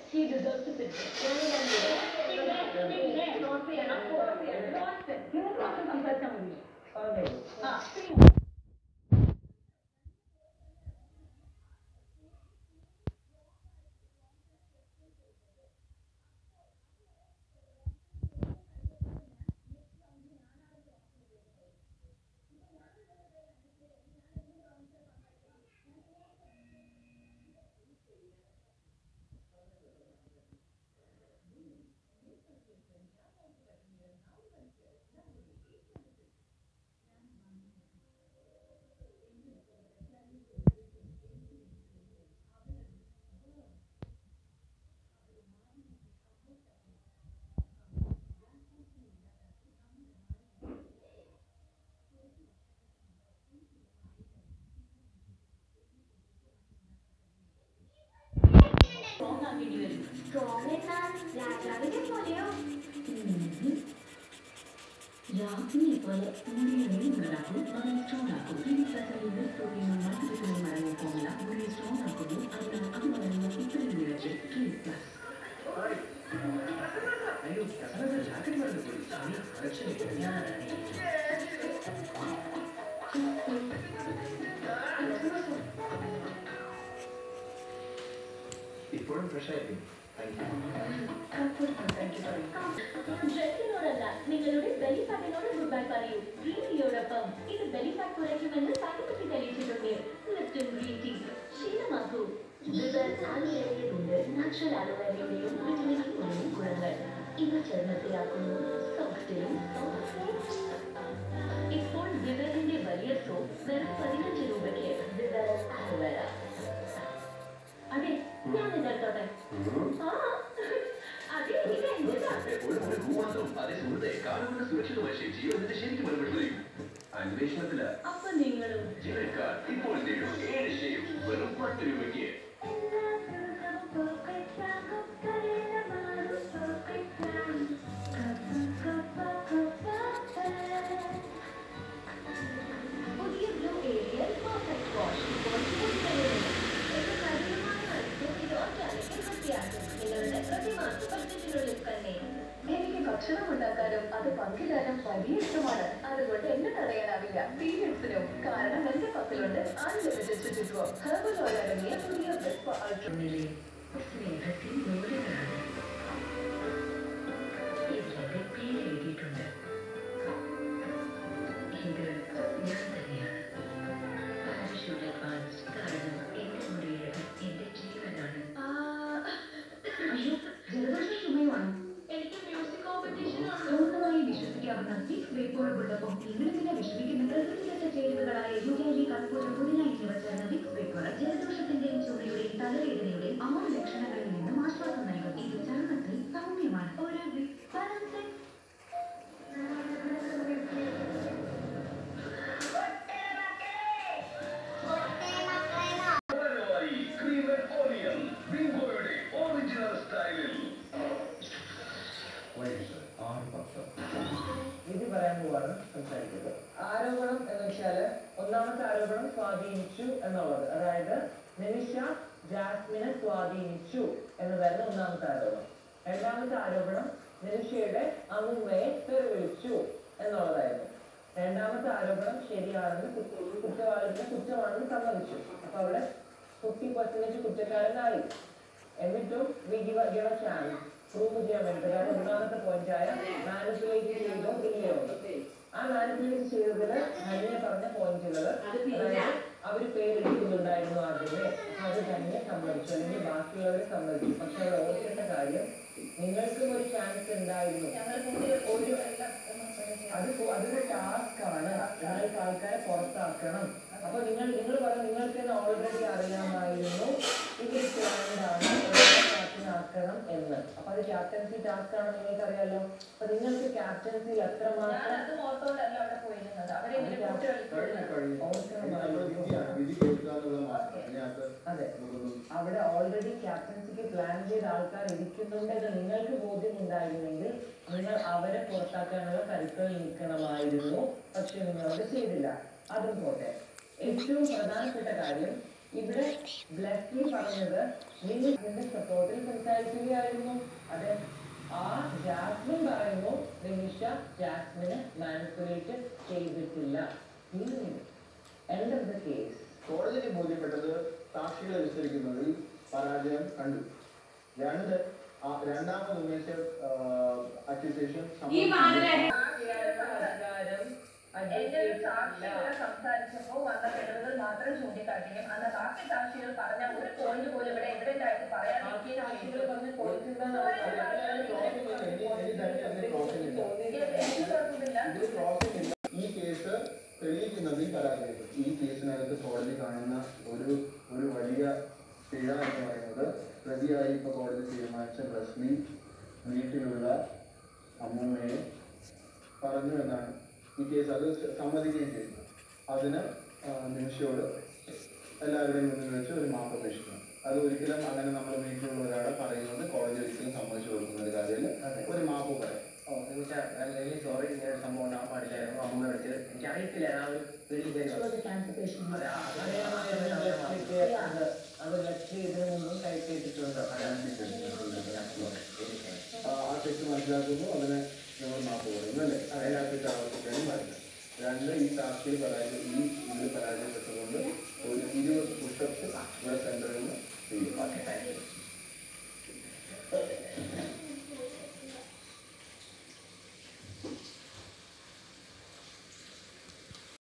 He deserves to sit there. Not fair. Not fair. Not fair. You know what? I'm going to tell you. Ah, strong ആക്കേണ്ടി വരും. Strong എന്നാൽ രാജാവിനെ പോലെയോ രാജ്ഞിയെ പോലെ മുടിയെ ഉണ്ടാക്കും അത് സ്ട്രോങ് ആക്കും ഈ സസലിന് പ്രോട്ടീനും മറ്റു വിറ്റമിനും അടങ്ങിയ ഫോമുല മുടിയെ സ്ട്രോങ് ആക്കുന്നു അതിനാൽ അത് വളരുന്ന ഇത്രയും നിരക്ക് കെ പ്ലസ് അയ്യോ കസരത്ത് ജാക്കറ്റ് പറഞ്ഞു പോയി സമയം കറക്ഷൻ ഞാൻ ഇപ്പോഴും ഫ്രഷ് ആയിരിക്കും ഡ്രസ്സിനോടല്ല നിങ്ങളുടെ ബെലി ഫാറ്റിനോട് ഗുഡ് ബൈ പറയൂ ഗ്രീൻ ടീയോടൊപ്പം ഇത് ബെലി ഫാറ്റ് കുറയ്ക്കുമെന്ന് സയന്റിഫിക് തെളിയിച്ചിട്ടുണ്ട് ലിപ്റ്റൺ ഗ്രീൻ ടീ ശീലമാക്കൂ വിവർ ആലുവേരയുണ്ട് നാച്ചുറൽ ആലുവേരയുടെയും വിറ്റമിൻ ഇയുടെയും ഗുണങ്ങൾ ഇവ ചർമ്മത്തിലാക്കുന്നു സോഫ്റ്റിലും ഇപ്പോൾ വിവറിന്റെ വലിയ സോപ്പ് വെറും പതിനഞ്ച് രൂപയ്ക്ക് വിവർ ആലുവേര അതെ ഞാൻ ഇതെടുത്തോട്ടെ ആ അതെ ഇത് എന്റേതാ എപ്പോഴും ഒരു ഗു മാത്രം അതേ സുഹൃത്തെ കാണുന്നത് സുരക്ഷിതമായ ശേഷിയോ എന്നിട്ട് ശരിക്കും മനസ്സിലായും അന്വേഷണത്തില് അപ്പൊ നിങ്ങളും ജീവനക്കാർ ഇപ്പോൾ നേടും ഏഴ് ഷേവ് വെറും പത്ത് രൂപയ്ക്ക് പുതിയ ബ്ലൂ ഏരിയൽ പെർഫെക്റ്റ് വാഷ് നിങ്ങളുടെ പ്രതിമാസ ബഡ്ജറ്റിനുള്ളിൽ തന്നെ എനിക്ക് ഭക്ഷണം ഉണ്ടാക്കാനും അത് പങ്കിടാനും വലിയ ഇഷ്ടമാണ് അതുകൊണ്ട് എന്നെ തടയാനാവില്ല പീരിയഡ്സിനും കാരണം എന്റെ പക്കലുണ്ട് അൺലിമിറ്റഡ് ശുചിത്വം ഹെർബൽ ഓയിൽ അടങ്ങിയ പുതിയ വെസ്പ അൾട്ര സ്നേഹത്തിൽ നൂലുകളാണ് ഇതിലെ പേര് എഴുതിയിട്ടുണ്ട് ഇത് ഞാൻ തന്നെയാണ് പാരഷൂട്ട് അഡ്വാൻസ് കാരണം എന്റെ മുടിയിഴകൻ എന്റെ ജീവനാണ് അയ്യോ ജലദോഷ ചുമയുമാണ് എനിക്ക് മ്യൂസിക് കോമ്പറ്റീഷൻ പൂർണ്ണമായി വിശ്വസിക്കാവുന്ന സിക്സ് വേപ്പോറുകൾക്കൊപ്പം ഇംഗ്ലണ്ടിനെ വിശ്വസിക്കുന്ന പ്രകൃതിദത്ത ചേരുവകളായ യുഗാലി കർപ്പൂരം പുതിന എന്നിവ ചേർന്ന വിക്സ് വേപ്പോർ ജലദോഷത്തിന്റെയും ചുമയുടെയും തലവേദനയുടെയും ആറ് ലക്ഷണങ്ങളിൽ നിന്നും ആശ്വാസം നൽകും ഇത് ചർമ്മത്തിൽ സൗമ്യമാണ് ഒരു വിക്സ് ബാലൻസ് ബിങ്കോയുടെ ഒറിജിനൽ സ്റ്റൈലിൽ ആറ് പത്ത് വിധി പറയാൻ പോവാണ് സംസാരിക്കുന്നത് ആരോപണം എന്ന് വെച്ചാല് ഒന്നാമത്തെ ആരോപണം സ്വാധീനിച്ചു എന്നുള്ളത് അതായത് നിമിഷ ജാസ്മിനെ സ്വാധീനിച്ചു എന്നതായിരുന്നു ഒന്നാമത്തെ ആരോപണം രണ്ടാമത്തെ ആരോപണം നിമിഷയുടെ അമ്മുമ്മയെ തെറിവിളിച്ചു എന്നുള്ളതായിരുന്നു രണ്ടാമത്തെ ആരോപണം ശരിയാണെന്ന് കു- കുറ്റവാളിന്റെ കുറ്റമാണെന്ന് സമ്മതിച്ചു അപ്പൊ അവിടെ ഫിഫ്റ്റി പെർസെന്റേജ് കുറ്റക്കാരനായി എന്നിട്ടും we give give a chance prove ചെയ്യാൻ വേണ്ടി കാരണം ഒന്നാമത്തെ പോയിന്റ് ആയ മാനിപ്പുലേറ്റ് ചെയ്തോ ഇല്ലയോ എന്ന്. ആ മാനിപ്പുലേറ്റ് ചെയ്തതില് ഹനിയ പറഞ്ഞ പോയിന്റുകൾ അതായത് അവര് പേരെടുക്കുന്നുണ്ടായിരുന്നു ആദ്യമേ അപ്പൊ അത് തന്നെ സമ്മതിച്ചു അല്ലെങ്കിൽ ബാക്കിയുള്ളവരെ സമ്മതിച്ചു പക്ഷെ അവിടെ ഓർക്കേണ്ട കാര്യം നിങ്ങൾക്കും ഒരു ചാൻസ് ഉണ്ടായിരുന്നു ഒരു അത് പോ- അതൊരു ടാസ്ക് ആണ് നിങ്ങൾക്ക് ആൾക്കാരെ പുറത്താക്കണം അപ്പൊ നിങ്ങൾ നിങ്ങൾ പറഞ്ഞു നിങ്ങൾക്ക് തന്നെ ഓൾറെഡി അറിയാമായിരുന്നു ഇതൊരു പ്ലാൻഡ് ആണ് ക്യാപ്റ്റനാക്കണം എന്ന് അപ്പൊ അത് ക്യാപ്റ്റൻസി ടാസ്ക് ആണെന്ന് നിങ്ങൾക്ക് അറിയാലോ അപ്പൊ നിങ്ങൾക്ക് ക്യാപ്റ്റൻസിയിൽ എത്രമാത്രം അതെ അവിടെ ഓൾറെഡി ക്യാപ്റ്റൻസിക്ക് പ്ലാൻ ചെയ്ത ആൾക്കാർ ഇരിക്കുന്നുണ്ടെന്ന് നിങ്ങൾക്ക് ബോധ്യമുണ്ടായിരുന്നെങ്കിൽ നിങ്ങൾ അവരെ പുറത്താക്കാനുള്ള കരുക്കൾ നീക്കണമായിരുന്നു പക്ഷെ നിങ്ങൾ അത് ചെയ്തില്ല അതും പോട്ടെ ഏറ്റവും പ്രധാനപ്പെട്ട കാര്യം ഇവിടെ ബ്ലസ്ലി പറഞ്ഞത് നിങ്ങൾ ഇതിന്റെ സപ്പോർട്ടിൽ സംസാരിക്കുകയായിരുന്നു അതെ ആ ജാസ്മിൻ പറയുന്നു നിമിഷ ജാസ്മിനെ മാനിപ്പുലേറ്റ് ചെയ്തിട്ടില്ല എൻഡ് ഓഫ് ദ കേസ് കോടതിക്ക് ബോധ്യപ്പെട്ടത് സാക്ഷികളെ വിസ്തരിക്കുന്നതിൽ പരാജയം കണ്ടു രണ്ട് ആ രണ്ടാമത് ഉന്നയിച്ച അക്യൂസേഷൻ ഈ മാതിരി അധികാരം എന്റെ ഒരു സാക്ഷികളെ സംസാരിച്ചപ്പോൾ വന്ന തെളിവുകൾ മാത്രം ചൂണ്ടിക്കാട്ടുകയും അന്ന് ബാക്കി സാക്ഷികൾ പറഞ്ഞ ഒരു പോയിന്റ് പോലും ഇവിടെ എവിഡന്റ് ആയിട്ട് പറയാൻ ബാക്കി സാക്ഷികൾ പറഞ്ഞ പോയിന്റ് എന്താണ് എനിക്ക് കുഴപ്പമില്ല ഇത് ക്രോസിംഗ് ഇല്ല ഈ കേസ് തെളിയിക്കുന്നതിൽ പരാജയപ്പെട്ടു ഈ കേസിനകത്ത് കോടതി കാണുന്ന ഒരു ഒരു വലിയ പിഴ എന്ന് പറയുന്നത് പ്രതിയായി ഇപ്പോൾ കോടതി തീരുമാനിച്ച ബ്രസ്ലി വീട്ടിലുള്ള അമ്മൂമ്മയെ പറഞ്ഞു എന്നാണ് ഈ കേസ് അത് സമ്മതിക്കുകയും ചെയ്തു അതിന് ആ, നിമിഷയോട് എല്ലാവരുടെയും മുന്നിൽ വെച്ച് ഒരു മാപ്പ് അപേക്ഷിക്കണം അത് ഒരിക്കലും അങ്ങനെ നമ്മൾ വീട്ടിലുള്ള ഒരാളെ പറയുന്നത് കോടതി ഒരിക്കലും സമ്മതിച്ചു കൊടുക്കുന്ന ഒരു കാര്യത്തിൽ ഒരു മാപ്പ് പറയാം ഓ നിമിഷ സോറി ഇങ്ങനെ ഒരു സംഭവം ഉണ്ടാകാൻ പാടില്ലായിരുന്നു അമ്മ വിളിച്ചത് എനിക്ക് അറിയത്തില്ല ആ ഒരു വെളി കയറി വന്നു. അതെ, ആ- അത് അത് ലക്ഷ്മി ഇതിനു മുമ്പും കൈ കേട്ടിട്ടുണ്ട് ആ ആ തെറ്റ് മനസ്സിലാക്കുന്നു അതിന് നമ്മൾ മാപ്പ് പറയുന്നു അല്ലേ അതിനകത്ത് ആവർത്തിക്കാനും പാടില്ല രണ്ട് ഈ സാക്ഷിയിൽ പരാജയം ഈ ഇതിൽ പരാജയപ്പെട്ടതുകൊണ്ട് ഒരു ഇരുപത് പുഷപ്സ് ഇവിടെ സെന്ററിൽ നിന്ന്